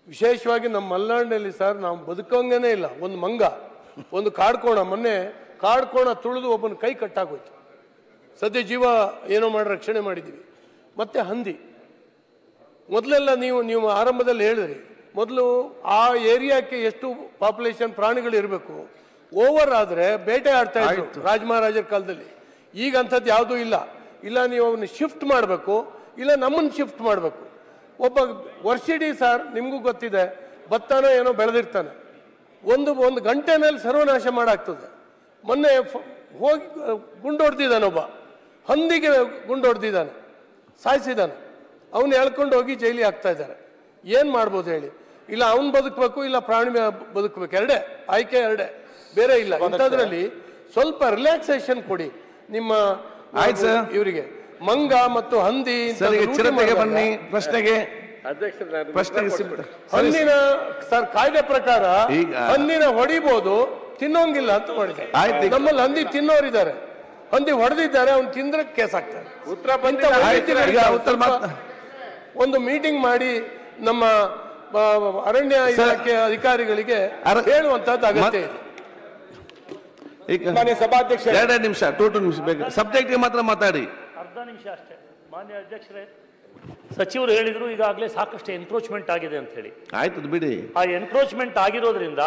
ವಿಶೇಷವಾಗಿ ನಮ್ಮ ಮಲೆನಾಡಿನಲ್ಲಿ ಸರ್ ನಾವು ಬದುಕೋಂಗನೇ ಇಲ್ಲ ಒಂದು ಮಂಗ ಒಂದು ಕಾಡ್ಕೋಣ ಮೊನ್ನೆ ಕಾಡ್ಕೋಣ ತುಳಿದು ಒಬ್ಬನ ಕೈ ಕಟ್ಟಾಗೋಯ್ತು ಸದ್ಯ ಜೀವ ಏನೋ ಮಾಡಿ ರಕ್ಷಣೆ ಮಾಡಿದ್ದೀವಿ ಮತ್ತೆ ಹಂದಿ ಮೊದಲೆಲ್ಲ ನೀವು ನೀವು ಆರಂಭದಲ್ಲಿ ಹೇಳಿದ್ರಿ ಮೊದಲು ಆ ಏರಿಯಾಕ್ಕೆ ಎಷ್ಟು ಪಾಪ್ಯುಲೇಷನ್ ಪ್ರಾಣಿಗಳು ಇರಬೇಕು ಓವರ್ ಆದರೆ ಬೇಟೆ ಆಡ್ತಾ ಇದ್ರು ರಾಜಮಹಾರಾಜರ ಕಾಲದಲ್ಲಿ ಈಗ ಅಂಥದ್ದು ಯಾವುದೂ ಇಲ್ಲ ಇಲ್ಲ ನೀವು ಅವನ್ನ ಶಿಫ್ಟ್ ಮಾಡಬೇಕು ಇಲ್ಲ ನಮ್ಮನ್ನು ಶಿಫ್ಟ್ ಮಾಡಬೇಕು ಒಬ್ಬ ವರ್ಷಿಡೀ ಸರ್ ನಿಮಗೂ ಗೊತ್ತಿದೆ ಭತ್ತನೋ ಏನೋ ಬೆಳೆದಿರ್ತಾನೆ ಒಂದು ಒಂದು ಗಂಟೆನಲ್ಲಿ ಸರ್ವನಾಶ ಮಾಡಾಗ್ತದೆ ಮೊನ್ನೆ ಫ- ಹೋಗಿ ಗುಂಡು ಹೊಡೆದಿದ್ದಾನೊಬ್ಬ ಹಂದಿಗೆ ಗುಂಡು ಹೊಡೆದಿದ್ದಾನೆ ಸಾಯಿಸಿದ್ದಾನೆ ಅವನು ಎಳ್ಕೊಂಡು ಹೋಗಿ ಜೈಲಿಗೆ ಹಾಕ್ತಾ ಇದ್ದಾರೆ ಏನು ಮಾಡ್ಬೋದು ಹೇಳಿ ಇಲ್ಲ ಅವನು ಬದುಕಬೇಕು ಇಲ್ಲ ಪ್ರಾಣಿ ಬ- ಬದುಕಬೇಕು ಎರಡೇ ಆಯ್ಕೆ ಎರಡೇ ಬೇರೆ ಇಲ್ಲ ಇಂಥದ್ರಲ್ಲಿ ಸ್ವಲ್ಪ ರಿಲ್ಯಾಕ್ಸೇಷನ್ ಕೊಡಿ ನಿಮ್ಮ ಆಯ್ತು ಸರ್. ಇವರಿಗೆ ಮಂಗ ಮತ್ತು ಹಂದಿ ಇಂಥದ್ದು ಸರ್ ಈಗ ರೂಢಿ ಚಿರತೆಗೆ ಮಾಡುವಾಗ ಬನ್ನಿ ಪ್ರಶ್ನೆಗೆ ಅಧ್ಯಕ್ಷರೇ ನಾನು ಪ್ರಶ್ನೆಗೆ ಉತ್ತರ ಸಿಗ್ತ- ಕೊಡ್ತೀನಿ. ಹಣ್ಣಿನ ಸರ್ ಕಾಯ್ದೆ ಪ್ರಕಾರ ಈಗ- ಹಂದಿನ ಹೊಡಿಬಹುದು ತಿನ್ನೋಂಗಿಲ್ಲ ಅಂತ ಮಾಡಿದ್ದಾರೆ ಆಯ್ತು ಈಗ- ನಮ್ಮಲ್ಲಿ ಹಂದಿ ತಿನ್ನೋರಿದ್ದಾರೆ ಹಂದಿ ಹೊಡೆದಿದ್ದಾರೆ ಅವ್ನು ತಿಂದ್ರೆ ಕೇಸ್ ಆಗ್ತಾರೆ ಉತ್ತರ ಇಂಥ ಬಂದಿಲ್ಲ. ವೈದ್ಯರು ಈಗ ಉತ್ತರ ಸ್ವಲ್ಪ ಮಾತ್ರ- ಒಂದು ಮೀಟಿಂಗ್ ಮಾಡಿ ನಮ್ಮ ಆ, ಅರಣ್ಯ ಇಲಾಖೆ ಅಧಿಕಾರಿಗಳಿಗೆ ಅರ- ಹೇಳುವಂತದ್ದು ಅಗತ್ಯ ಇದೆ ಈಗ ಮಾನ್ಯ ಸಭಾಧ್ಯಕ್ಷ ಎರಡೇ ನಿಮಿಷ ಟೂ ಟು ನಿಮಿಷ ಬೇಕು ಸಬ್ಜೆಕ್ಟ್ಗೆ ಮಾತ್ರ ಮಾತಾಡಿ ಅರ್ಧ ನಿಮಿಷ ಅಷ್ಟೇ ಮಾನ್ಯ ಅಧ್ಯಕ್ಷರೇ ಸಚಿವರು ಹೇಳಿದ್ರು ಈಗಾಗಲೇ ಸಾಕಷ್ಟು ಎನ್ಕ್ರೋಚ್ಮೆಂಟ್ ಆಗಿದೆ ಅಂತ ಹೇಳಿ ಆಯ್ತು ಅದು ಬಿಡಿ ಆ ಎನ್ಕ್ರೋಚ್ಮೆಂಟ್ ಆಗಿರೋದ್ರಿಂದ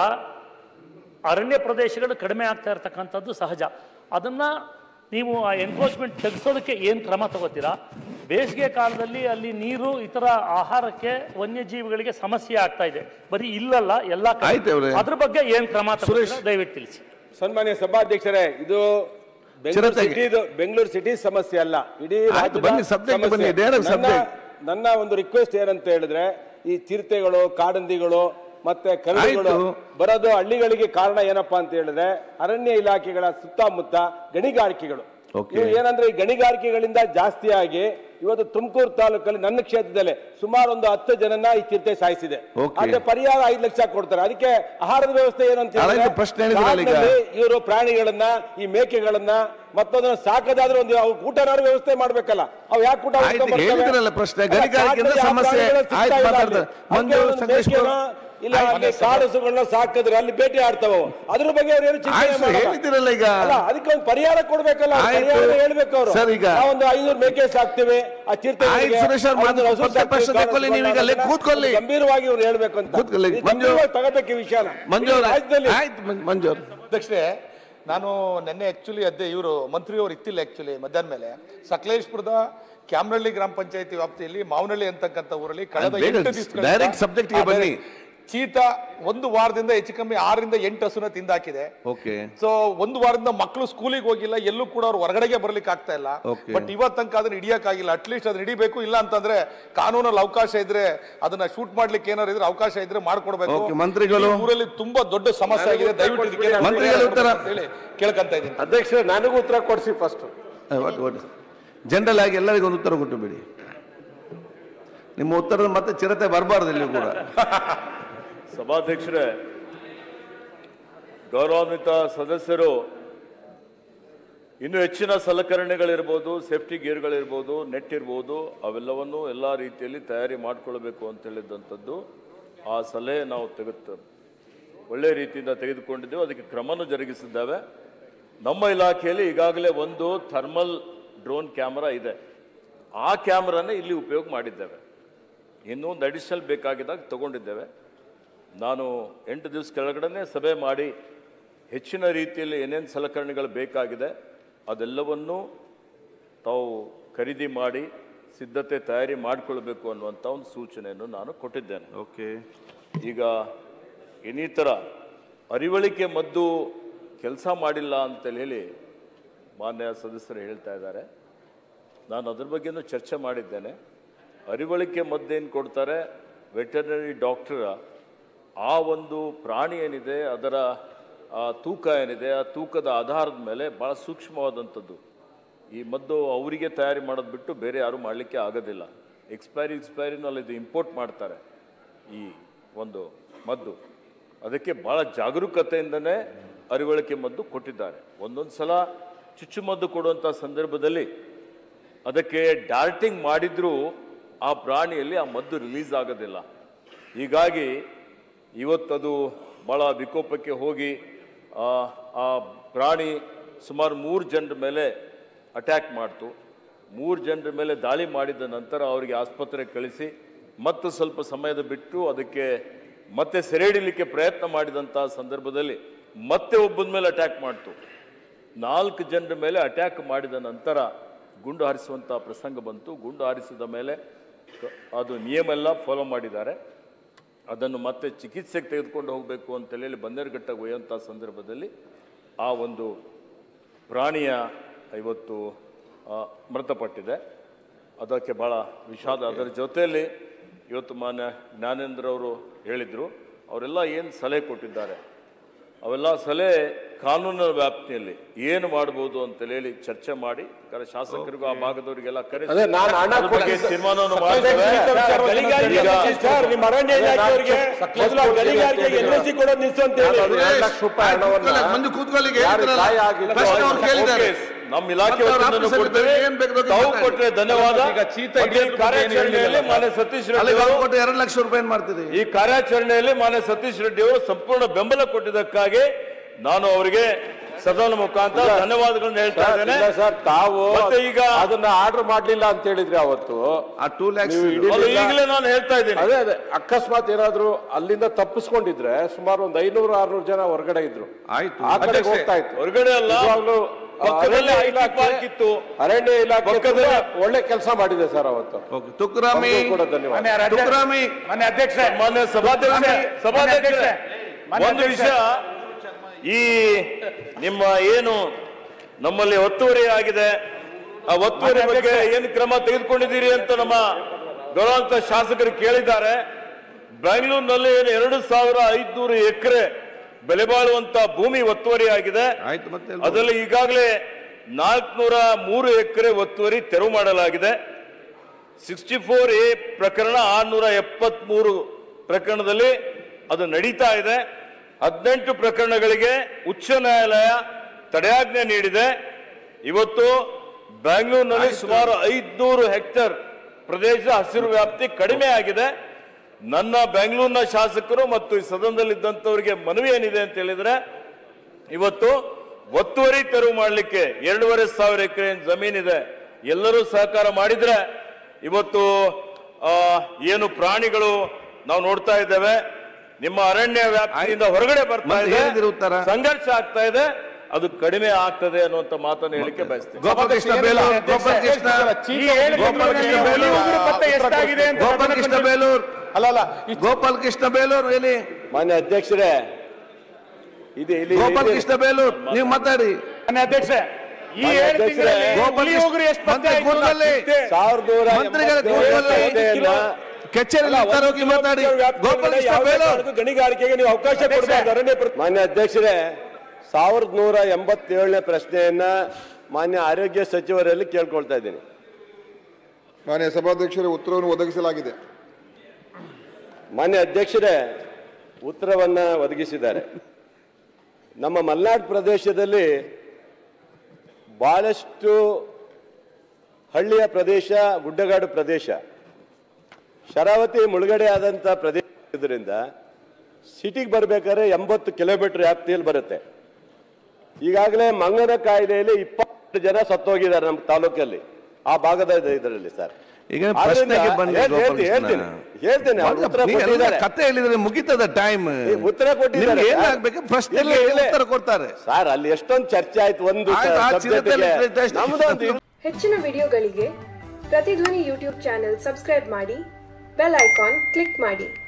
ಅರಣ್ಯ ಪ್ರದೇಶಗಳು ಕಡಿಮೆ ಆಗ್ತಾ ಇರತಕ್ಕಂಥದ್ದು ಸಹಜ ಅದನ್ನ ನೀವು ಆ ಎನ್ಕ್ರೋಚ್ಮೆಂಟ್ ತೆಗೆಸೋದಕ್ಕೆ ಏನು ಕ್ರಮ ತಗೋತೀರಾ ಬೇಸಿಗೆ ಕಾಲದಲ್ಲಿ ಅಲ್ಲಿ ನೀರು ಇತರ ಆಹಾರಕ್ಕೆ ವನ್ಯಜೀವಿಗಳಿಗೆ ಸಮಸ್ಯೆ ಆಗ್ತಾ ಇದೆ ಬರೀ ಇಲ್ಲಲ್ಲ ಎಲ್ಲ ಕಡೆ. ಆಯ್ತು ಅವ್ರೆ. ಅದ್ರ ಬಗ್ಗೆ ಏನು ಕ್ರಮ ತಗೋತೀರಾ ದಯವಿಟ್ಟು ತಿಳಿಸಿ ಸನ್ಮಾನ್ಯ ಸಭಾಧ್ಯಕ್ಷರೇ ಇದು ಬೆಂಗಳೂರು ಚಿರತೆಗೆ. ಸಿಟಿ ಬೆಂಗಳೂರು ಸಿಟಿ ಸಮಸ್ಯೆ ಅಲ್ಲ ಇಡೀ ಆಯ್ತು, ರಾಜ್ಯದ ಬನ್ನಿ, subject ಸಮಸ್ಯೆ. ಬನ್ನಿ, direct ನನ್ನ- subject. ನನ್ನ ಒಂದು ರಿಕ್ವೆಸ್ಟ್ ಏನಂತ ಹೇಳಿದ್ರೆ ಈ ಚಿರತೆಗಳು ಕಾಡಂದಿಗಳು ಮತ್ತೆ ಕರಡಿಗಳು ಆಯ್ತು. ಬರೋದು ಹಳ್ಳಿಗಳಿಗೆ ಕಾರಣ ಏನಪ್ಪಾ ಅಂತ ಹೇಳಿದ್ರೆ ಅರಣ್ಯ ಇಲಾಖೆಗಳ ಸುತ್ತಮುತ್ತ ಗಣಿಗಾರಿಕೆಗಳು Okay. ಇವು ಏನಂದ್ರೆ ಈ ಗಣಿಗಾರಿಕೆಗಳಿಂದ ಜಾಸ್ತಿ ಆಗಿ ಇವತ್ತು ತುಮಕೂರು ತಾಲೂಕಲ್ಲಿ ನನ್ನ ಕ್ಷೇತ್ರದಲ್ಲಿ ಸುಮಾರು ಒಂದು ಹತ್ತು ಜನನ ಈ ಚಿರತೆ ಸಾಯಿಸಿದೆ Okay. ಆದ್ರೆ ಪರಿಹಾರ ಐದು ಲಕ್ಷ ಕೊಡ್ತಾರೆ ಅದಕ್ಕೆ ಆಹಾರದ ವ್ಯವಸ್ಥೆ ಏನು ಅಂತ ಅಲ್ಲ, ಇದು ಪ್ರಶ್ನೆ ಹೇಳಿದ್ರಲ್ಲ ಈಗ. ಇವರು ಪ್ರಾಣಿಗಳನ್ನ ಈ ಮೇಕೆಗಳನ್ನ ಮತ್ತೊಂದನ್ನ ಸಾಕದಾದ್ರೆ ಒಂದು ಅವು ಊಟನಾರು ವ್ಯವಸ್ಥೆ ಮಾಡ್ಬೇಕಲ್ಲ ಅವು ಯಾಕೆ ಊಟ ಆಯ್ತು, ಹುಡ್ಕೊಂಡ್ ಬರ್ತವೆ? ಹೇಳಿದ್ರಲ್ಲ ಪ್ರಶ್ನೆ. ಅಲ್ಲ, ಗಣಿಗಾರಿಕೆಯಿಂದ ಕಾಡಿನಲ್ಲಿ ಯಾವ ಸಮಸ್ಯೆ. ಪ್ರಾಣಿಗಳು ಸಿಗ್ತಾ ಆಯ್ತು, ಇಲ್ಲ ಮಾತಾಡ್ತಾರೆ. ಅಲ್ಲಿ. ಮಂಜು, ಅದಕ್ಕೆ ಒಂದು ಸಂಕೇಶ್ ಮೇಕೆನೋ, ಇಲ್ಲ ಅಲ್ಲಿ ಕಾಡಸುಗಳನ್ನ ಸಾಕಿದ್ರೆ ಅಲ್ಲಿ ಭೇಟಿ ಆಡ್ತಾವ ಅದ್ರ ಬಗ್ಗೆ ಅವ್ರು ಏನು ಚಿಂತನೆ ಆಯ್ತು, ಮಾಡಲ್ಲ. ಹೇಳಿದ್ದೀರಲ್ಲ ಈಗ. ಅಲ್ಲ ಅದಕ್ಕೆ ಒಂದು ಪರಿಹಾರ ಕೊಡ್ಬೇಕಲ್ಲ ಆಯ್ತು. ಪರಿಹಾರ ಹೇಳ್ಬೇಕು ಅವರು ಸರ್, ಈಗ- ಒಂದು ಐನೂರು ಮೇಕೆ ಸಾಕ್ತಿವಿ ಆ ಚಿರತೆ ಆಯ್ತು, ಸುರೇಶ್ ಅವ್ರು ಮಾತು- ಮತ್ತೆ ಪ್ರಶ್ನೆ ತಗೊಳ್ಳಿ, ನೀವು ಈಗ ಲೆಕ್ಕ ಕೂತ್ಕೊಳ್ಳಿ. ಗಂಭೀರವಾಗಿ ಇವ್ರು ಹೇಳ್ಬೇಕು ಅಂತ ಕೂತ್ಕೊಳ್ಳಿ. ಇದು ಮಂಜು- ಗಂಭೀರವಾಗಿ ತಗೋಬೇಕು ಈ ವಿಷಯನ ಮಂಜು ಈ ಅವ್ರೆ, ರಾಜ್ಯದಲ್ಲಿ ಆಯ್ತು ಮಂಜು- ಮಂಜು ಅವ್ರೆ. ಅಧ್ಯಕ್ಷರೇ ನಾನು ನಿನ್ನೆ ಆಕ್ಚುಲಿ ಅದೇ ಇವರು ಮಂತ್ರಿಯವರು ಇತ್ತಿಲ್ಲ ಆಕ್ಚುಲಿ ಮಧ್ಯಾಹ್ನ ಮೇಲೆ ಸಕಲೇಶ್ಪುರದ ಕ್ಯಾಮರಳ್ಳಿ ಗ್ರಾಮ ಪಂಚಾಯತಿ ವ್ಯಾಪ್ತಿಯಲ್ಲಿ ಮಾವನಹಳ್ಳಿ ಅಂತಕ್ಕಂಥ ಊರಲ್ಲಿ ಕಳೆದ ಬೇಗ ಎಂಟು ದಿವಸಗಳಿಂದ- direct subject ಗೆ ಅದೇ, ಬನ್ನಿ. ಚೀತಾ ಒಂದು ವಾರದಿಂದ ಹೆಚ್ಚು ಕಮ್ಮಿ ಆರರಿಂದ ಎಂಟು ಹಸುನ ತಿಂದಾಕಿದೆ ಓಕೆ ಸೊ ಒಂದು ವಾರದಿಂದ ಮಕ್ಕಳು ಸ್ಕೂಲಿಗೆ ಹೋಗಿಲ್ಲ ಎಲ್ಲೂ ಕೂಡ ಅವ್ರು ಹೊರಗಡೆಗೆ ಬರ್ಲಿಕ್ಕೆ ಆಗ್ತಾ ಇಲ್ಲ Okay. ಬಟ್ ಇವತ್ತು ತನಕ ಅದನ್ನ ಹಿಡಿಯಕ್ಕಾಗಿಲ್ಲ ಅಟ್ಲೀಸ್ಟ್ ಅದನ್ನ ಹಿಡಿಬೇಕು ಇಲ್ಲ ಅಂತಂದ್ರೆ ಕಾನೂನಲ್ಲಿ ಅವಕಾಶ ಇದ್ರೆ ಅದನ್ನ ಶೂಟ್ ಮಾಡ್ಲಿಕ್ಕೆ ಏನಾದ್ರು ಇದ್ರೆ ಅವಕಾಶ ಇದ್ರೆ ಮಾಡ್ಕೊಡ್ಬೇಕು Okay, ಮಂತ್ರಿಗಳು. ಈ ಊರಲ್ಲಿ ತುಂಬಾ ದೊಡ್ಡ ಸಮಸ್ಯೆ ಆಗಿದೆ ದಯವಿಟ್ಟು ಇದಕ್ಕೆ ಏನಾದ್ರು ಮಂತ್ರಿಗಳು ಉತ್ತರ. ಅಂತ ಹೇಳಿ ಕೇಳ್ಕೊಂತ ಇದ್ದೀನಿ ಅಧ್ಯಕ್ಷ ನನಗೂ ಉತ್ತರ ಕೊಡಿಸಿ ಫಸ್ಟ್ ಒಟ್ಟು ಒಟ್ಟು ಜನರಲ್ ಆಗಿ ಎಲ್ಲರಿಗೂ ಒಂದು ಉತ್ತರ ಕೊಟ್ಟು ಬಿಡಿ ನಿಮ್ಮ ಉತ್ತರದ ಮತ್ತೆ ಚಿರತೆ ಬರಬಾರ್ದು ಇಲ್ಲಿ ಕೂಡ ಸಭಾಧ್ಯಕ್ಷರೇ ಗೌರವಾನ್ವಿತ ಸದಸ್ಯರು ಇನ್ನು ಹೆಚ್ಚಿನ ಸಲಕರಣೆಗಳಿರ್ಬೋದು ಸೇಫ್ಟಿ ಗೇರ್ಗಳಿರ್ಬೋದು ನೆಟ್ ಇರ್ಬೋದು ಅವೆಲ್ಲವನ್ನು ಎಲ್ಲ ರೀತಿಯಲ್ಲಿ ತಯಾರಿ ಮಾಡಿಕೊಳ್ಬೇಕು ಅಂತ ಹೇಳಿದಂಥದ್ದು ಆ ಸಲಹೆ ನಾವು ತೆಗೆದು ಒಳ್ಳೆ ರೀತಿಯಿಂದ ತೆಗೆದುಕೊಂಡಿದ್ದೇವೆ ಅದಕ್ಕೆ ಕ್ರಮನೂ ಜರುಗಿಸಿದ್ದೇವೆ ನಮ್ಮ ಇಲಾಖೆಯಲ್ಲಿ ಈಗಾಗಲೇ ಒಂದು ಥರ್ಮಲ್ ಡ್ರೋನ್ ಕ್ಯಾಮರಾ ಇದೆ ಆ ಕ್ಯಾಮ್ರಾನೇ ಇಲ್ಲಿ ಉಪಯೋಗ ಮಾಡಿದ್ದೇವೆ ಇನ್ನೂ ಒಂದು ಅಡಿಷನಲ್ ಬೇಕಾಗಿದ್ದಾಗ ತಗೊಂಡಿದ್ದೇವೆ ನಾನು ಎಂಟು ದಿವಸ ಕೆಳಗಡೆ ಸಭೆ ಮಾಡಿ ಹೆಚ್ಚಿನ ರೀತಿಯಲ್ಲಿ ಏನೇನು ಸಲಕರಣೆಗಳು ಬೇಕಾಗಿದೆ ಅದೆಲ್ಲವನ್ನು ತಾವು ಖರೀದಿ ಮಾಡಿ ಸಿದ್ಧತೆ ತಯಾರಿ ಮಾಡಿಕೊಳ್ಬೇಕು ಅನ್ನುವಂಥ ಒಂದು ಸೂಚನೆಯನ್ನು ನಾನು ಕೊಟ್ಟಿದ್ದೇನೆ ಓಕೆ ಈಗ ಇನ್ನಿತರ ಅರಿವಳಿಕೆ ಮದ್ದು ಕೆಲಸ ಮಾಡಿಲ್ಲ ಅಂತೇಳಿ ಹೇಳಿ ಮಾನ್ಯ ಸದಸ್ಯರು ಹೇಳ್ತಾ ಇದ್ದಾರೆ ನಾನು ಅದ್ರ ಬಗ್ಗೆನೂ ಚರ್ಚೆ ಮಾಡಿದ್ದೇನೆ ಅರಿವಳಿಕೆ ಮದ್ದೇನು ಕೊಡ್ತಾರೆ ವೆಟರ್ನರಿ ಡಾಕ್ಟರ ಆ ಒಂದು ಪ್ರಾಣಿ ಏನಿದೆ ಅದರ ಆ ತೂಕ ಏನಿದೆ ಆ ತೂಕದ ಆಧಾರದ ಮೇಲೆ ಭಾಳ ಸೂಕ್ಷ್ಮವಾದಂಥದ್ದು ಈ ಮದ್ದು ಅವರಿಗೆ ತಯಾರಿ ಮಾಡೋದು ಬಿಟ್ಟು ಬೇರೆ ಯಾರು ಮಾಡಲಿಕ್ಕೆ ಆಗೋದಿಲ್ಲ ಎಕ್ಸ್ಪೈರಿ ಎಕ್ಸ್ಪೈರಿನೂ ಅಲ್ಲಿ ಇದು ಇಂಪೋರ್ಟ್ ಮಾಡ್ತಾರೆ ಈ ಒಂದು ಮದ್ದು ಅದಕ್ಕೆ ಭಾಳ ಜಾಗರೂಕತೆಯಿಂದನೇ ಅರಿವಳಿಕೆ ಮದ್ದು ಕೊಟ್ಟಿದ್ದಾರೆ ಒಂದೊಂದು ಸಲ ಚುಚ್ಚುಮದ್ದು ಕೊಡುವಂಥ ಸಂದರ್ಭದಲ್ಲಿ ಅದಕ್ಕೆ ಡಾರ್ಟಿಂಗ್ ಮಾಡಿದ್ರೂ ಆ ಪ್ರಾಣಿಯಲ್ಲಿ ಆ ಮದ್ದು ರಿಲೀಸ್ ಆಗೋದಿಲ್ಲ ಹೀಗಾಗಿ ಇವತ್ತದು ಭಾಳ ವಿಕೋಪಕ್ಕೆ ಹೋಗಿ ಆ, ಆ ಪ್ರಾಣಿ ಸುಮಾರು ಮೂರು ಜನರ ಮೇಲೆ ಅಟ್ಯಾಕ್ ಮಾಡ್ತು ಮೂರು ಜನರ ಮೇಲೆ ದಾಳಿ ಮಾಡಿದ ನಂತರ ಅವರಿಗೆ ಆಸ್ಪತ್ರೆಗೆ ಕಳಿಸಿ ಮತ್ತು ಸ್ವಲ್ಪ ಸಮಯದ ಬಿಟ್ಟು ಅದಕ್ಕೆ ಮತ್ತೆ ಸೆರೆ ಹಿಡಿಲಿಕ್ಕೆ ಪ್ರಯತ್ನ ಮಾಡಿದಂಥ ಸಂದರ್ಭದಲ್ಲಿ ಮತ್ತೆ ಒಬ್ಬನ ಮೇಲೆ ಅಟ್ಯಾಕ್ ಮಾಡ್ತು ನಾಲ್ಕು ಜನರ ಮೇಲೆ ಅಟ್ಯಾಕ್ ಮಾಡಿದ ನಂತರ ಗುಂಡು ಹಾರಿಸುವಂಥ ಪ್ರಸಂಗ ಬಂತು ಗುಂಡು ಹಾರಿಸಿದ ಮೇಲೆ ಕ- ಅದು ನಿಯಮ ಎಲ್ಲ ಫಾಲೋ ಮಾಡಿದ್ದಾರೆ ಅದನ್ನು ಮತ್ತೆ ಚಿಕಿತ್ಸೆಗೆ ತೆಗೆದುಕೊಂಡು ಹೋಗಬೇಕು ಅಂತೇಳಿ ಬನ್ನೇರುಘಟ್ಟಕ್ಕೆ ಒಯ್ಯುವಂಥ ಸಂದರ್ಭದಲ್ಲಿ ಆ ಒಂದು ಪ್ರಾಣಿಯ ಇವತ್ತು ಆ, ಮೃತಪಟ್ಟಿದೆ ಅದಕ್ಕೆ ಭಾಳ ವಿಷಾದ ಅದರ ಜೊತೆಯಲ್ಲಿ ಇವತ್ತು ಮಾನ್ಯ ಜ್ಞಾನೇಂದ್ರ ಅವರು ಹೇಳಿದರು ಅವರೆಲ್ಲ ಏನು ಸಲಹೆ ಕೊಟ್ಟಿದ್ದಾರೆ ಅವೆಲ್ಲ ಸಲಹೆ ಕಾನೂನಿನ ವ್ಯಾಪ್ತಿಯಲ್ಲಿ ಏನು ಮಾಡ್ಬೋದು ಅಂತ ಹೇಳಿ ಚರ್ಚೆ ಮಾಡಿ ಯಾಕಂದ್ರೆ ಶಾಸಕರಿಗೂ ಆ ಭಾಗದವರಿಗೆಲ್ಲ ಕರೆಸಿ ಅದೇ ನಾನು ಹಣ ಅದ್ರ ಬಗ್ಗೆ ಕೊಡಿಸಿ- ತೀರ್ಮಾನವನ್ನು ಮಾಡ್ತೇವೆ ಗಣಿಗಾರಿಕೆ ಈಗ- ಸರ್, ನಿಮ್ಮ ಅರಣ್ಯ ಇಲಾಖೆಯವರಿಗೆ ಮೊದಲು ಆ ಗಣಿಗಾರಿಕೆಗೆ NOC ಕೊಡೋದು ನಿಲ್ಸು ಅಂತ ಹೇಳಿ ಎರಡು ಲಕ್ಷ ರೂಪಾಯಿ ಹಣವನ್ನ ಮಂಜು ಕೂತ್ಕೊಳ್ಳಿಗೆ ಯಾರು ಹೇಳಿದ್ರಲ್ಲ, ಗಾಯ ಆಗಿದ್ದು ಪ್ರಶ್ನೆ ಅವ್ರು ಕೇಳಿದ್ದಾರೆ ಓಕೆ, ನಮ್ಮ ಇಲಾಖೆ ಮತ್ತೆ ಅವ್ರ ವತಿಯಿಂದನೂ ಆಫೀಸಲ್ಲಿ ಕೊಡ್ತೇವೆ ಏನ್ ಬೇಕು ಬೇಕು ತಾವು ಮಾತಾಡಿ. ಕೊಟ್ರೆ ಧನ್ಯವಾದ ಈಗ ಚೀತ ಮತ್ತೆ ಈ ಹಿಡಿಯೋದ್ರ ಬಗ್ಗೆ ಕಾರ್ಯಾಚರಣೆಯಲ್ಲಿ ಏನು ಮಾನ್ಯ ಸತೀಶ್ ಅಲ್ಲಿ ರೆಡ್ಡಿ ಅವರು ಕೊಟ್ಟು ಎರಡು ಲಕ್ಷ ರೂಪಾಯಿ ಏನ್ ಮಾಡ್ತೀರಿ ಈ ಕಾರ್ಯಾಚರಣೆಯಲ್ಲಿ ಮಾನ್ಯ ಸತೀಶ್ ರೆಡ್ಡಿ ಅವರು ಸಂಪೂರ್ಣ ಬೆಂಬಲ ಕೊಟ್ಟಿದ್ದಕ್ಕಾಗಿ ನಾನು ಅವರಿಗೆ ಸದನ ಮುಖಾಂತರ ಧನ್ಯವಾದಗಳನ್ನು ಹೇಳ್ತಾ ಇದ್ದೇನೆ ಇಲ್ಲ ಸರ್ ತಾವು ಮತ್ತೆ ಈಗ- ಅದನ್ನ ಆರ್ಡರ್ ಮಾಡ್ಲಿಲ್ಲ ಅಂತ ಹೇಳಿದ್ರಿ ಅವತ್ತು ಆ ಟೂ ಲ್ಯಾಕ್ಸ್ ನೀವು ಇಡೀ- ಅದು ಈಗಲೇ ನಾನು ಹೇಳ್ತಾ ಇದ್ದೀನಿ ಅದೇ ಅದೇ ಅಕಸ್ಮಾತ್ ಏನಾದ್ರು ಅಲ್ಲಿಂದ ತಪ್ಪಿಸ್ಕೊಂಡಿದ್ರೆ ಸುಮಾರು ಒಂದು ಐನೂರು ಆರ್ನೂರು ಜನ ಹೊರಗಡೆ ಇದ್ರು ಆಯ್ತು. ಆ ಕಡೆ ಅಧ್ಯಕ್ಷೆ, ಹೋಗ್ತಾ ಇತ್ತು ಹೊರಗಡೆ ಅಲ್ಲ ನಿಜವಾಗ್ಲೂ ಪಕ್ಕದಲ್ಲಿ ಅರಣ್ಯ IT ಇಲಾಖೆ- ಪಾರ್ಕ್ ಇತ್ತು. ಅರಣ್ಯ ಇಲಾಖೆ ಪಕ್ಕದಲ್ಲಿ- ತುಂಬಾ ಒಳ್ಳೆ ಕೆಲಸ ಮಾಡಿದೆ ಸರ್ ಅವತ್ತು ಓಕೆ ತುಕ್ರಾಮಿ ಅವ್ರಿಗೂ ಕೂಡ ಧನ್ಯವಾದ ತುಕ್ರಾಮಿ ಮಾನ್ಯ ಅಧ್ಯಕ್ಷ ಮಾನ್ಯ ಸಭಾಧ್ಯಕ್ಷ ಸಭಾಧ್ಯಕ್ಷ ಮಾನ್ಯ ಒಂದು ಅಧ್ಯಕ್ಷ. ವಿಷಯ ಈ ನಿಮ್ಮ ಏನು ನಮ್ಮಲ್ಲಿ ಒತ್ತುವರಿ ಆಗಿದೆ ಆ ಒತ್ತುವರಿ ಮಾನ್ಯ ಬಗ್ಗೆ ಅಧ್ಯಕ್ಷ. ಏನು ಕ್ರಮ ತೆಗೆದುಕೊಂಡಿದ್ದೀರಿ ಅಂತ ನಮ್ಮ ಗೌರವಾಂತ ಶಾಸಕರು ಕೇಳಿದ್ದಾರೆ ಬೆಂಗಳೂರಿನಲ್ಲಿ ಏನು ಎರಡು ಸಾವಿರ ಐದುನೂರು ಎಕರೆ ಬೆಲೆ ಬಾಳುವಂತ ಭೂಮಿ ಒತ್ತುವರಿ ಆಗಿದೆ ಆಯ್ತು ಮತ್ತೆ ಎಲ್ಲಿ ಅದರಲ್ಲಿ ಈಗಾಗಲೇ ನಾಲ್ಕುನೂರ ಮೂರು ಎಕರೆ ಒತ್ತುವರಿ ತೆರವು ಮಾಡಲಾಗಿದೆ ಸಿಕ್ಸ್ಟಿ ಫೋರ್ ಎ ಪ್ರಕರಣ ಆರ್ನೂರ ಎಪ್ಪತ್ಮೂರು ಪ್ರಕರಣದಲ್ಲಿ ಅದು ನಡೀತಾ ಇದೆ ಹದಿನೆಂಟು ಪ್ರಕರಣಗಳಿಗೆ ಉಚ್ಚ ನ್ಯಾಯಾಲಯ ತಡೆಯಾಜ್ಞೆ ನೀಡಿದೆ ಇವತ್ತು ಬೆಂಗಳೂರಿನಲ್ಲಿ ಸುಮಾರು ಐದ್ನೂರು ಹೆಕ್ಟೇರ್ ಪ್ರದೇಶ ಹಸಿರು ವ್ಯಾಪ್ತಿ ಕಡಿಮೆ ಆಗಿದೆ ನನ್ನ ಬೆಂಗಳೂರಿನ ಶಾಸಕರು ಮತ್ತು ಈ ಸದನದಲ್ಲಿದ್ದಂಥವರಿಗೆ ಮನವಿ ಏನಿದೆ ಅಂತ ಹೇಳಿದ್ರೆ ಇವತ್ತು ಒತ್ತುವರಿ ತೆರವು ಮಾಡಲಿಕ್ಕೆ ಎರಡೂವರೆ ಸಾವಿರ ಎಕರೆ ಜಮೀನಿದೆ ಎಲ್ಲರೂ ಸಹಕಾರ ಮಾಡಿದ್ರೆ ಇವತ್ತು ಆ, ಏನು ಪ್ರಾಣಿಗಳು ನಾವು ನೋಡ್ತಾ ಇದ್ದೇವೆ ನಿಮ್ಮ ಅರಣ್ಯ ವ್ಯಾಪ್ತಿಯಿಂದ ಹೊರಗಡೆ ಬರ್ತಾ ಮತ್ತೆ ಇದೆ ಹೇಳಿದಿರಿ ಉತ್ತರ. ಸಂಘರ್ಷ ಆಗ್ತಾ ಇದೆ ಅದು ಕಡಿಮೆ ಆಗ್ತದೆ ಅನ್ನುವಂತ ಮಾತನ್ನು ಹೇಳಿಕೆ ಬಯಸ್ತೇನೆ ಗೋಪಾಲ್ ಕೃಷ್ಣ ಬೇಲೂರ್ ಗೋಪಾಲ್ ಕೃಷ್ಣ ಈ ಏಳು ಗೋಪಾಲ್ ಕೃಷ್ಣ ತಿಂಗಳಲ್ಲಿ ಬೇಲೂರ್ ಉಗುರು ಪತ್ತೆ ಎಷ್ಟಾಗಿದೆ ಅಂತ ಗೋಪಾಲ್ ಕೃಷ್ಣ ಬೇಲೂರ್ ಅಲ್ಲ ಅಲ್ಲ ಈ ಗೋಪಾಲ್ ಕೃಷ್ಣ ಬೇಲೂರ್ ಎಲ್ಲಿ ಮಾನ್ಯ ಅಧ್ಯಕ್ಷರೇ ಇದು ಇಲ್ಲಿ ಗೋಪಾಲ್ ಇಲ್ಲಿ- ಕೃಷ್ಣ ಬೇಲೂರ್ ನೀವು ಮಾತಾಡಿ ಮಾನ್ಯ ಅಧ್ಯಕ್ಷ ಈ ಮಾನ್ಯ ಏಳು ಅಧ್ಯಕ್ಷರೇ, ತಿಂಗಳಲ್ಲಿ ಗೋಪಾಲ್ ಹುಲಿ ಕೃಷ್ಣ- ಉಗುರು ಎಷ್ಟು ಪತ್ತೆ ಮಂತ್ರಿ ಆಯ್ತು ಅಂತ ಕೂತ್ಕೊಳ್ಳಿ. ಚಿಂತೆ. ಸಾವಿರದ ನೂರ ಮಂತ್ರಿಗಳ ಎಂಬತ್ತೇಳು ಕೂತ್ಕೊಳ್ಳಿ. ಎಕರೆಯನ್ನ ಕಚೇರಿ ಅಲ್ಲ, ಒಂದು ಮಾತಾಡಿ ಕಿಲೋಮೀಟರ್ ವ್ಯಾಪ್ತಿಯಲ್ಲಿ ಗೋಪಾಲ್ ಕೃಷ್ಣ ಯಾವುದೇ ಬೇಲೂರ್ ಕಾರಣಕ್ಕೂ ಗಣಿಗಾರಿಕೆಗೆ ನೀವು ಅವಕಾಶ ಕೊಡಬಾರ್ದು ಅರಣ್ಯ ಪ್ರ- ಮಾನ್ಯ ಅಧ್ಯಕ್ಷರೇ ಸಾವಿರದ ನೂರ ಎಂಬತ್ತೇಳನೇ ಪ್ರಶ್ನೆಯನ್ನ ಮಾನ್ಯ ಆರೋಗ್ಯ ಸಚಿವರಲ್ಲಿ ಕೇಳ್ಕೊಳ್ತಾ ಇದ್ದೀನಿ ಮಾನ್ಯ ಸಭಾಧ್ಯಕ್ಷರೇ ಉತ್ತರವನ್ನು ಒದಗಿಸಲಾಗಿದೆ ಮಾನ್ಯ ಅಧ್ಯಕ್ಷರೇ ಉತ್ತರವನ್ನ ಒದಗಿಸಿದ್ದಾರೆ ನಮ್ಮ ಮಲೆನಾಡು ಪ್ರದೇಶದಲ್ಲಿ ಬಹಳಷ್ಟು ಹಳ್ಳಿಯ ಪ್ರದೇಶ ಗುಡ್ಡಗಾಡು ಪ್ರದೇಶ ಶರಾವತಿ ಮುಳುಗಡೆ ಆದಂಥ ಪ್ರದೇಶ ಇದರಿಂದ ಸಿಟಿಗೆ ಬರಬೇಕಾದ್ರೆ ಎಂಬತ್ತು ಕಿಲೋಮೀಟರ್ ವ್ಯಾಪ್ತಿಯಲ್ಲಿ ಬರುತ್ತೆ ಈಗಾಗಲೇ ಮಂಗನ ಕಾಯಿಲೆಯಲ್ಲಿ ಇಪ್ಪತ್ತು ಜನ ಸತ್ತೋಗಿದ್ದಾರೆ ನಮ್ಮ ತಾಲೂಕಲ್ಲಿ ಆ ಭಾಗದ ಇದರಲ್ಲಿ ಸರ್ ಈಗ ಆದ್ರಿಂದ ಪ್ರಶ್ನೆಗೆ ಬನ್ನಿ ಹೇಳ್- ಗೋಪಾಲ್ ಹೇಳ್ತೀನಿ ಕೃಷ್ಣ. ಹೇಳ್ತೀನಿ ಅವ್ರು ಉತ್ತರ ನೀವು ಎಲ್ಲ ಕೊಟ್ಟಿದ್ದಾರೆ. ಕತೆ ಹೇಳಿದ್ರೆ ಮುಗಿತದ ಟೈಮ್ ಈ ಉತ್ತರ ಕೊಟ್ಟಿದ್ದಾರೆ ನಿಮ್ಗೆ ಸರ್. ಏನಾಗ್ಬೇಕು ಪ್ರಶ್ನೆಗೆ ಇಲ್ಲ, ಇಲ್ಲ. ಉತ್ತರ ಕೊಡ್ತಾರೆ ಸರ್ ಅಲ್ಲಿ ಎಷ್ಟೊಂದು ಚರ್ಚೆ ಆಯ್ತು ಒಂದು ಆಯ್ತು, ಆ subject ಚಿರತೆಯಲ್ಲಿ ಗೆ. ಟೆಸ್ಟ್- ನಮ್ದೊಂದು ಹೆಚ್ಚಿನ ವಿಡಿಯೋಗಳಿಗೆ ಪ್ರತಿಧ್ವನಿ ಯೂಟ್ಯೂಬ್ ಚಾನೆಲ್ ಸಬ್ಸ್ಕ್ರೈಬ್ ಮಾಡಿ ಬೆಲ್ ಐಕಾನ್ ಕ್ಲಿಕ್ ಮಾಡಿ